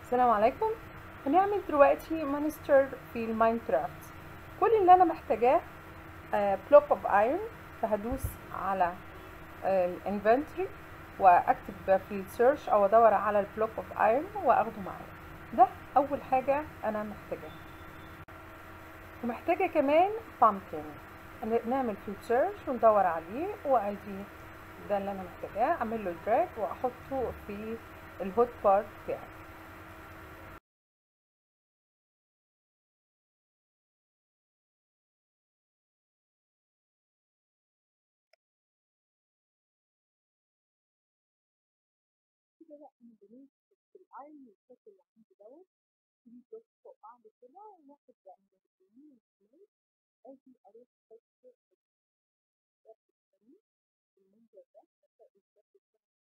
السلام عليكم هنعمل دلوقتي مانستر في الماينكرافت كل اللي انا محتاجاه بلوك اوف ايرون فهدوس على الانفنتوري واكتب في السيرش او ادور على البلوك اوف ايرون واخده معايا ده اول حاجه انا محتاجاها ومحتاجه كمان بامكن نعمل في السيرش وندور عليه وادي ده اللي انا محتاجاه اعمل له دراج واحطه في الهوت بار بتاعي كده بقى انا بنمسك في الايرون والشكل اللي عندي دوت تجيب بلوك فوق بعض كده وناخد بقى من اليمين والشمال اجي اروح احط الشكل الثاني المنظر ده